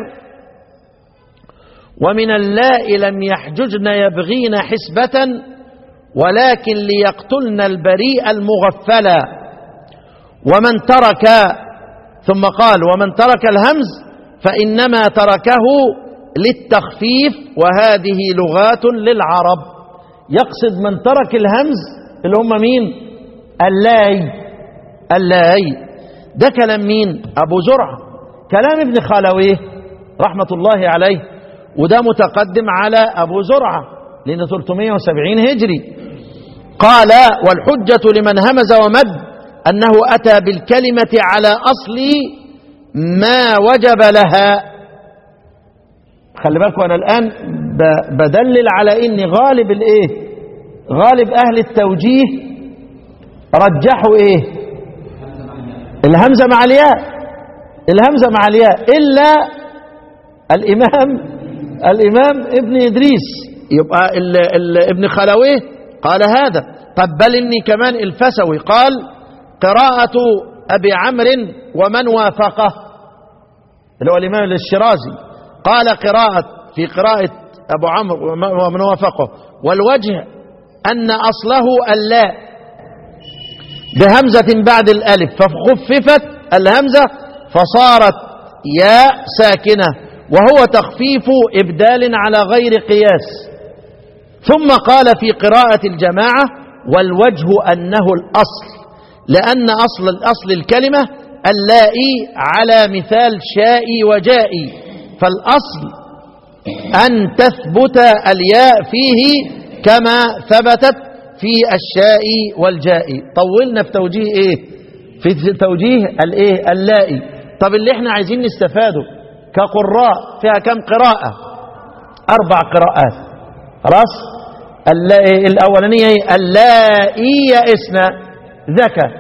ومن اللاء لم يحججن يبغين حسبة ولكن ليقتلن البريء المغفلا ومن ترك ثم قال ومن ترك الهمز فإنما تركه للتخفيف وهذه لغات للعرب يقصد من ترك الهمز اللي هم مين اللاي اللاي ده كلام مين أبو زرعة كلام ابن خالويه رحمة الله عليه وده متقدم على أبو زرعة لأن 370 هجري قال والحجة لمن همز ومد أنه أتى بالكلمة على أصل ما وجب لها خلي بالكم أنا الآن ب- بدلل على إن غالب الإيه غالب أهل التوجيه رجحوا إيه الهمزة مع الياء الهمزة مع الياء إلا الإمام الإمام ابن إدريس يبقى ال ال ابن خلويه قال هذا طب بل إني كمان الفسوي قال قراءة أبي عمرو ومن وافقه اللي هو الإمام الشرازي قال قراءة في قراءة أبو عمرو ومن وافقه والوجه أن أصله اللاء بهمزة بعد الألف فخففت الهمزة فصارت ياء ساكنة وهو تخفيف إبدال على غير قياس ثم قال في قراءة الجماعة والوجه أنه الأصل لأن أصل الأصل الكلمة اللائي على مثال شائي وجائي فالأصل أن تثبت الياء فيه كما ثبتت في الشاء والجاء طولنا في توجيه ايه في توجيه الايه اللائي طب اللي احنا عايزين نستفاده كقراء فيها كم قراءة أربع قراءات خلاص اللا- الأولانية هي اللائي يئسن ذكى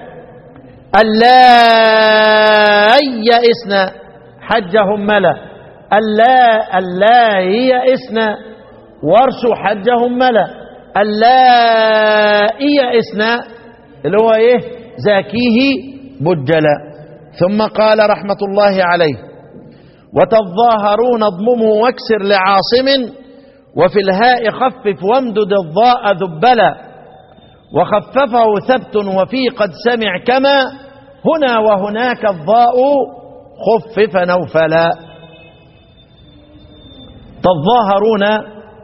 اللائي يئسن حجهم ملا اللا اللائي يئسن ورش حجهم ملا اللائي يئسن اللي هو ايه زاكيه بجلا ثم قال رحمة الله عليه وتظاهرون اضممه واكسر لعاصم وفي الهاء خفف وامدد الضاء ذبلا وخففه ثبت وفي قد سمع كما هنا وهناك الضاء خفف نوفلا تظاهرون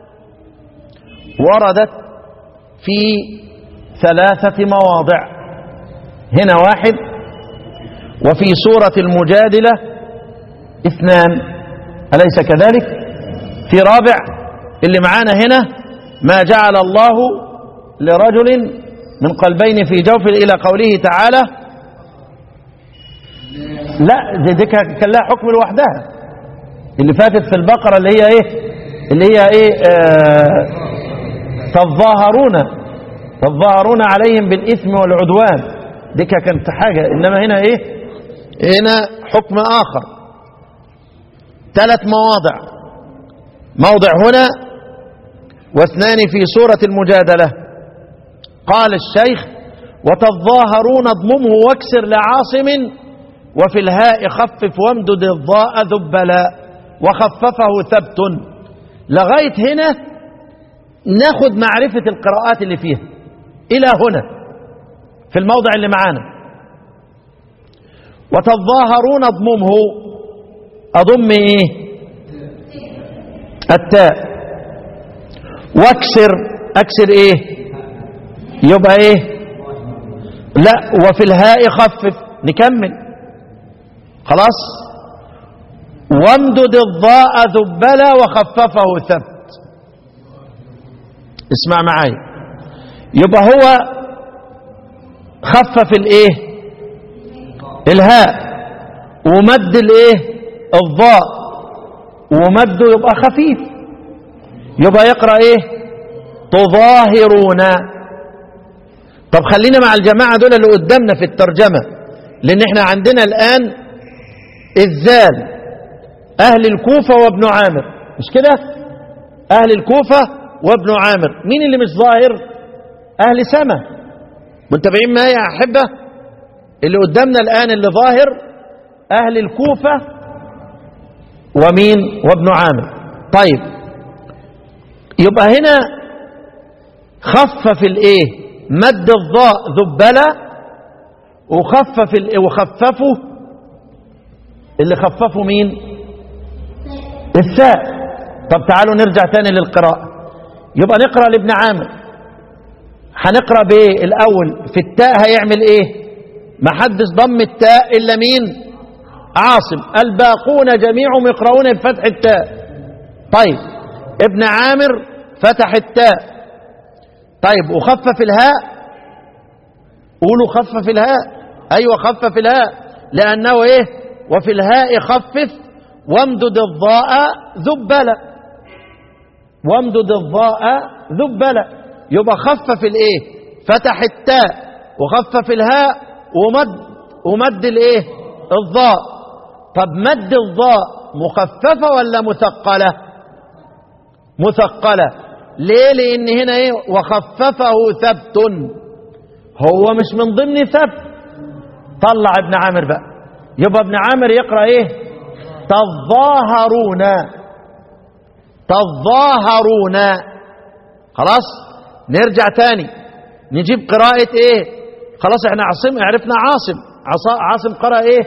وردت في ثلاثة مواضع هنا واحد وفي سورة المجادلة اثنان أليس كذلك في رابع اللي معانا هنا ما جعل الله لرجل من قلبين في جوف إلى قوله تعالى لا دي, دي كان لها حكم لوحدها اللي فاتت في البقرة اللي هي ايه اللي هي ايه آه تظاهرون تظاهرون عليهم بالإثم والعدوان دي كانت حاجة إنما هنا ايه هنا حكم آخر ثلاث مواضع موضع هنا واثنان في سورة المجادلة قال الشيخ وتظاهرون اضممه واكسر لعاصم وفي الهاء خفف وامدد الضاء ذبلا وخففه ثبت لغاية هنا ناخد معرفة القراءات اللي فيها إلى هنا في الموضع اللي معانا وتظاهرون اضممه أضم إيه التاء واكسر أكسر إيه يبقى إيه لا وفي الهاء خفف نكمل خلاص وامدد الضاء ذبلا وخففه ثبت اسمع معايا يبقى هو خفف الايه الهاء ومد الايه الضاء ومده يبقى خفيف يبقى يقرا ايه تظاهرون طب خلينا مع الجماعه دول اللي قدامنا في الترجمه لان احنا عندنا الان الذال اهل الكوفه وابن عامر مش كده اهل الكوفه وابن عامر مين اللي مش ظاهر اهل سما منتبعين معايا يا احبه اللي قدامنا الان اللي ظاهر اهل الكوفه ومين وابن عامر طيب يبقى هنا خفف الايه مد الضاء ذبله وخفف ال- وخففه اللي خففه مين الثاء طب تعالوا نرجع تاني للقراءة يبقى نقرأ لابن عامر هنقرأ بايه الأول في التاء هيعمل ايه ما حدش ضم التاء إلا مين عاصم الباقون جميعهم يقرؤون بفتح التاء طيب ابن عامر فتح التاء طيب وخفف الهاء قولوا خفف الهاء ايوه خفف الهاء لانه ايه وفي الهاء خفف وامدد الضاء ذبلا وامدد الضاء ذبلا يبقى خفف الايه فتح التاء وخفف الهاء ومد ومد الايه الضاء طب مد الضاء مخففه ولا مثقله مثقله ليه لان هنا ايه وخففه ثبت هو مش من ضمن ثبت طلع ابن عامر بقى يبقى ابن عامر يقرا ايه تظاهرون تظاهرون خلاص نرجع تاني نجيب قراءة ايه خلاص احنا عاصم عرفنا عاصم عصا عاصم قرأ ايه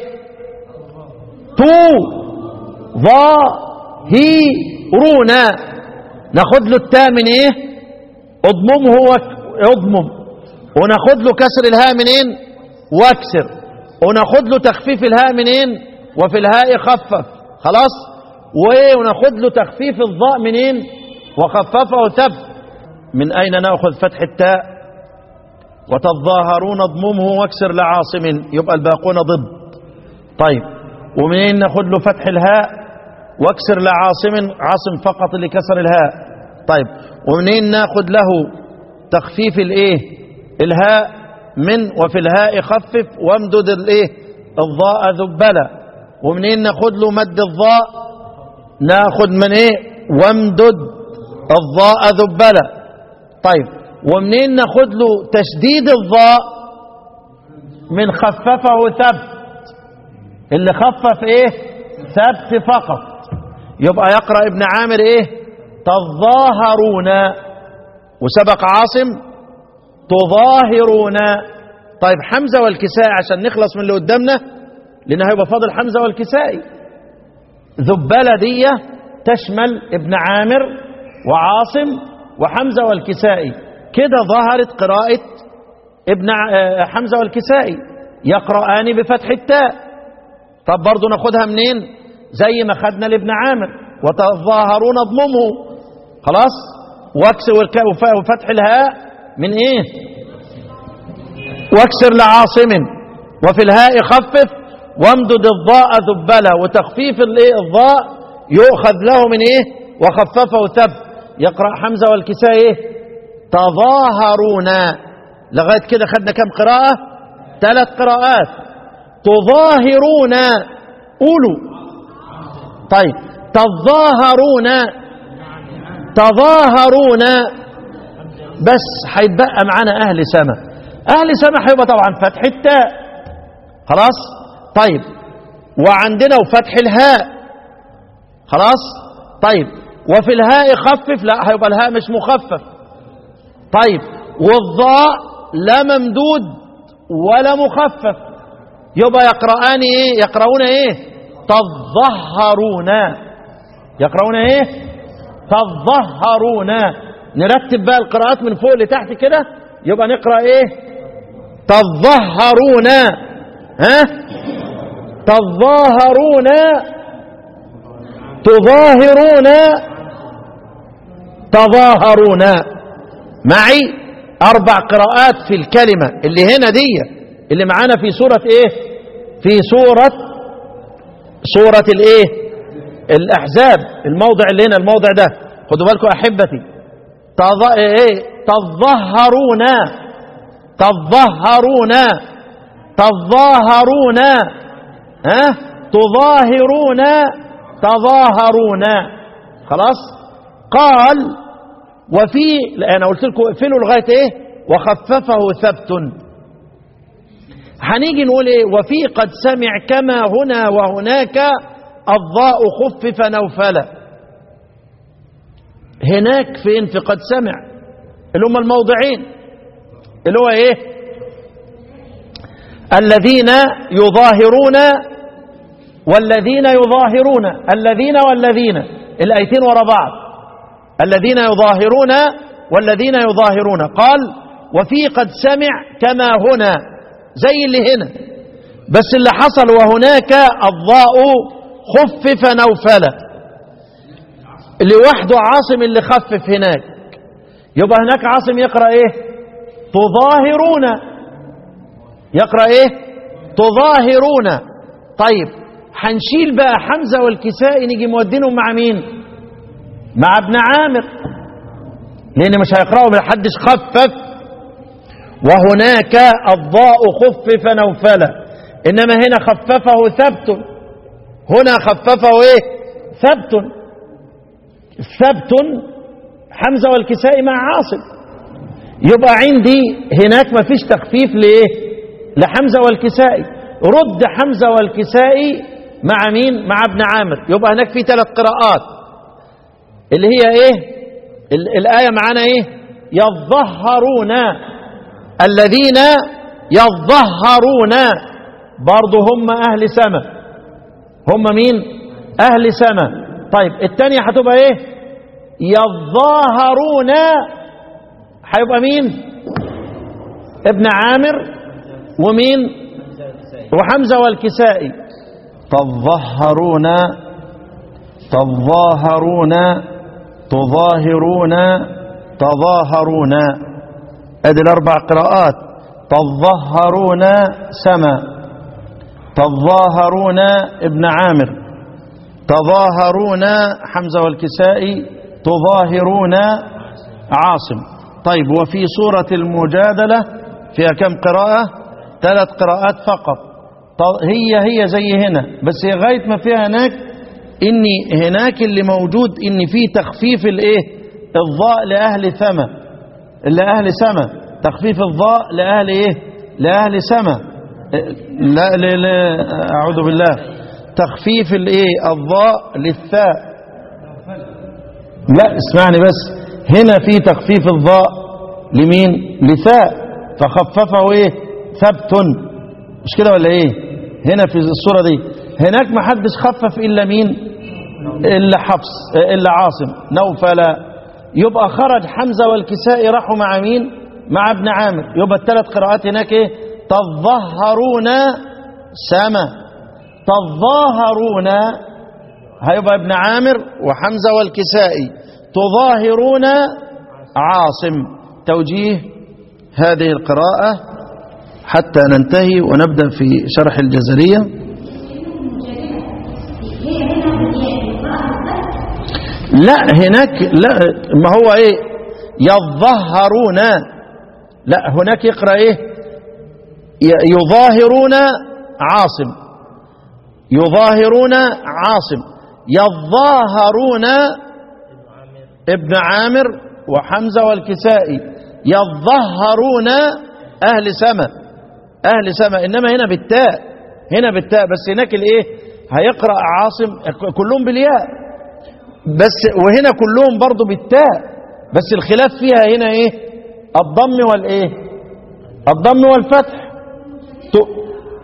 تو ظا هي رونا ناخد له التاء من ايه اضممه وك- اضمم وناخد له كسر الهاء منين واكسر وناخد له تخفيف الهاء منين وفي الهاء خفف خلاص وايه وناخد له تخفيف الضاء منين وخففه ثبت من اين ناخذ فتح التاء وتظاهرون اضممه واكسر لعاصم يبقى الباقون ضد طيب ومنين ناخد له فتح الهاء واكسر لعاصم عاصم فقط اللي كسر الهاء طيب ومنين ناخد له تخفيف الايه الهاء من وفي الهاء خفف وامدد الايه الضاء ذبلا ومنين ناخد له مد الضاء ناخد من ايه وامدد الضاء ذبلا طيب ومنين ناخد له تشديد الضاء من خففه ثبت اللي خفف ايه ثبت فقط يبقى يقرأ ابن عامر ايه تظاهرون وسبق عاصم تظاهرون طيب حمزة والكسائي عشان نخلص من اللي قدامنا لأن هيبقى فاضل حمزة والكسائي ذبالة دي تشمل ابن عامر وعاصم وحمزة والكسائي كده ظهرت قراءة ابن ع- آه، حمزة والكسائي يقرآن بفتح التاء طب برضو ناخدها منين زي ما خدنا لابن عامر وتظاهرون اضممه خلاص واكسر والك- وف- وفتح الهاء من ايه واكسر لعاصم وفي الهاء خفف وامدد الضاء ذبلة وتخفيف الايه الضاء يؤخذ له من ايه وخففه ثبت يقرأ حمزة والكساء ايه تظاهرون لغاية كده خدنا كم قراءة ثلاث قراءات تظاهرون قولوا طيب تظاهرون تظاهرون بس هيتبقى معانا اهل سما اهل سما هيبقى طبعا فتح التاء خلاص طيب وعندنا وفتح الهاء خلاص طيب وفي الهاء خفف لا هيبقى الهاء مش مخفف طيب والضاء لا ممدود ولا مخفف يبقى يقرآن ايه يقرؤون ايه تظهرون يقرؤون ايه تظهرون نرتب بقى القراءات من فوق لتحت كده يبقى نقرأ ايه تظهرون ها تظاهرون تظاهرون تظاهرون معي أربع قراءات في الكلمة اللي هنا دي اللي معانا في سورة إيه في سورة سورة الإيه الأحزاب الموضع اللي هنا الموضع ده خدوا بالكم أحبتي تظ... إيه تظهرون تظهرون تظاهرون ها تظاهرون تظاهرون خلاص قال وفي لا، انا قلت لكم اقفلوا لغايه ايه وخففه ثبت هنيجي نقول ايه وفي قد سمع كما هنا وهناك الضاء خفف نوفلا هناك فين في قد سمع اللي هم الموضعين اللي هو ايه الذين يظاهرون والذين يظاهرون الذين والذين الآيتين ورا بعض الذين يظاهرون والذين يظاهرون قال وفي قد سمع كما هنا زي اللي هنا بس اللي حصل وهناك الضاء خفف نوفل لوحده عاصم اللي خفف هناك يبقى هناك عاصم يقرأ ايه تظاهرون يقرأ ايه تظاهرون طيب هنشيل بقى حمزة والكسائي نيجي مودينهم مع مين مع ابن عامر لان مش هيقرأوا من حدش خفف وهناك الضاء خفف نوفلا انما هنا خففه ثبت هنا خففه ايه ثبت ثبت حمزة والكسائي مع عاصم يبقى عندي هناك ما فيش تخفيف لايه لحمزة والكسائي رد حمزة والكسائي مع مين مع ابن عامر يبقى هناك في ثلاث قراءات اللي هي ايه ال- الآية معانا ايه يظهرون الذين يظهرون برضه هم أهل سما هم مين أهل سما طيب الثانية هتبقى ايه يظاهرون هيبقى مين ابن عامر ومين وحمزة والكسائي تظهرون تظاهرون تظاهرون تظاهرون ادي الاربع قراءات تظهرون سما تظاهرون ابن عامر تظاهرون حمزة والكسائي تظاهرون عاصم طيب وفي سورة المجادلة فيها كم قراءة ثلاث قراءات فقط ط- هي هي زي هنا بس هي غاية ما فيها هناك إني هناك اللي موجود إن في تخفيف الإيه الضاء لأهل ثمة لأهل سما تخفيف الضاء لأهل إيه لأهل سما لا لا لا أعوذ بالله تخفيف الإيه الضاء للثاء لا اسمعني بس هنا في تخفيف الضاء لمين لثاء فخففه ايه ثبت مش كده ولا ايه هنا في الصورة دي هناك ما حدش خفف الا مين الا حفص الا عاصم نوفل يبقى خرج حمزة والكسائي راحوا مع مين مع ابن عامر يبقى الثلاث قراءات هناك ايه تظهرون سما تظاهرون هيبقى ابن عامر وحمزة والكسائي تظاهرون عاصم توجيه هذه القراءة حتى ننتهي ونبدأ في شرح الجزرية لا هناك لا ما هو ايه يظهرون لا هناك يقرأ ايه ي- يظاهرون عاصم يظاهرون عاصم يظاهرون ابن عامر وحمزة والكسائي يظهرون أهل سما أهل سما إنما هنا بالتاء هنا بالتاء بس هناك الإيه هيقرأ عاصم كلهم بالياء بس وهنا كلهم برضو بالتاء بس الخلاف فيها هنا إيه الضم والإيه الضم والفتح ت-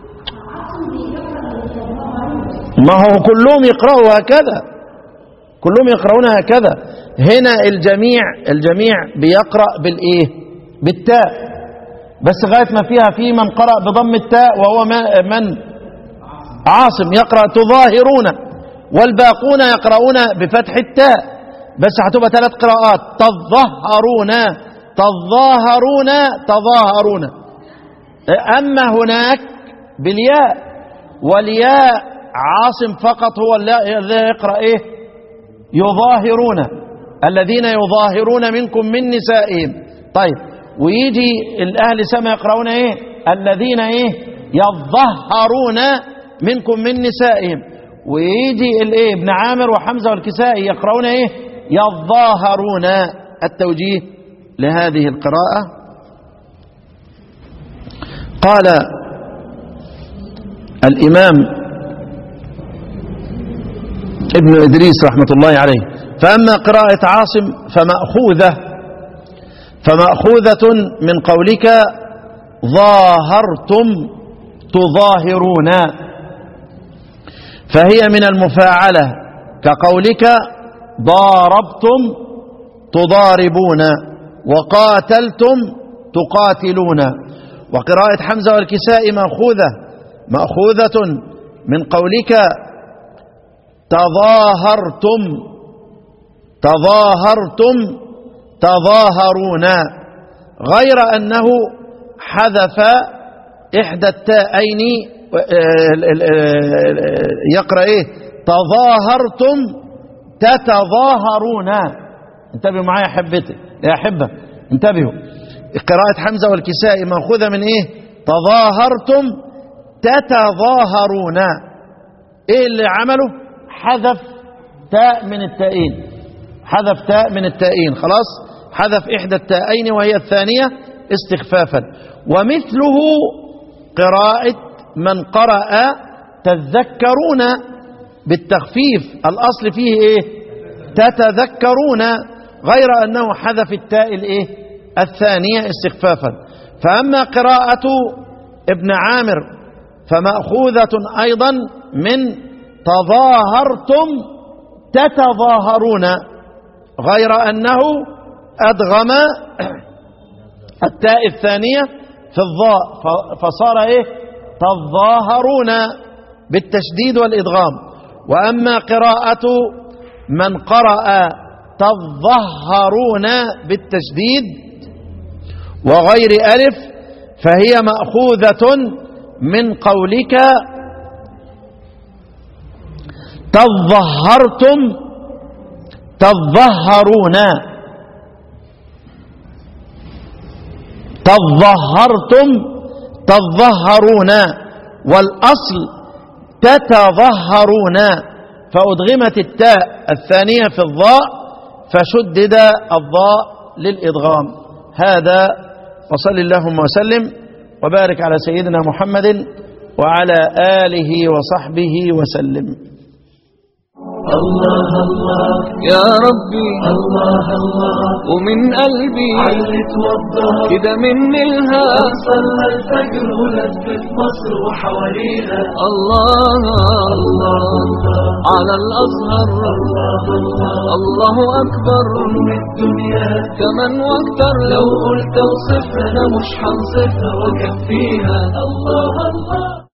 ما هو كلهم يقرأوا هكذا كلهم يقرؤون هكذا هنا الجميع الجميع بيقرأ بالإيه بالتاء بس غاية ما فيها في من قرأ بضم التاء وهو ما- من عاصم يقرأ تظاهرون والباقون يقرؤون بفتح التاء بس هتبقى ثلاث قراءات تظهرون تظاهرون تظاهرون أما هناك بالياء والياء عاصم فقط هو الذي يقرأ إيه يظاهرون الذين يظاهرون منكم من نسائهم طيب ويجي الأهل سما يقرؤون إيه الذين إيه يظهرون منكم من نسائهم ويجي الإيه ابن عامر وحمزة والكسائي يقرؤون إيه يظاهرون التوجيه لهذه القراءة قال الإمام ابن إدريس رحمة الله عليه فأما قراءة عاصم فمأخوذة فمأخوذة من قولك ظاهرتم تظاهرون فهي من المفاعلة كقولك ضاربتم تضاربون وقاتلتم تقاتلون وقراءة حمزة والكساء مأخوذة مأخوذة من قولك تظاهرتم تظاهرتم تظاهرون غير أنه حذف إحدى التاءين يقرأ إيه تظاهرتم تتظاهرون انتبهوا معايا يا حبتي يا أحبة انتبهوا قراءة حمزة والكساء مأخوذة من إيه تظاهرتم تتظاهرون إيه اللي عمله حذف تاء من التائين حذف تاء من التائين خلاص حذف إحدى التائين وهي الثانية استخفافا ومثله قراءة من قرأ تذكرون بالتخفيف الأصل فيه إيه تتذكرون غير أنه حذف التاء الإيه الثانية استخفافا فأما قراءة ابن عامر فمأخوذة أيضا من تظاهرتم تتظاهرون غير أنه أدغم التاء الثانية في الضاء فصار إيه تظاهرون بالتشديد والإدغام وأما قراءة من قرأ تظهرون بالتشديد وغير ألف فهي مأخوذة من قولك تظهرتم تظهرون تظهرتم تظهرون والأصل تتظهرون فأدغمت التاء الثانية في الضاء فشدد الضاء للإدغام هذا وصل اللهم وسلم وبارك على سيدنا محمد وعلى آله وصحبه وسلم الله الله يا ربي الله الله ومن قلبي علت وضها كده مني الهام صلى الفجر ولفت مصر وحواليها الله الله الله على الأزهر الله الله الله أكبر أم الدنيا كمان واكتر لو قلت اوصفها انا مش هنصفها واكفيها الله الله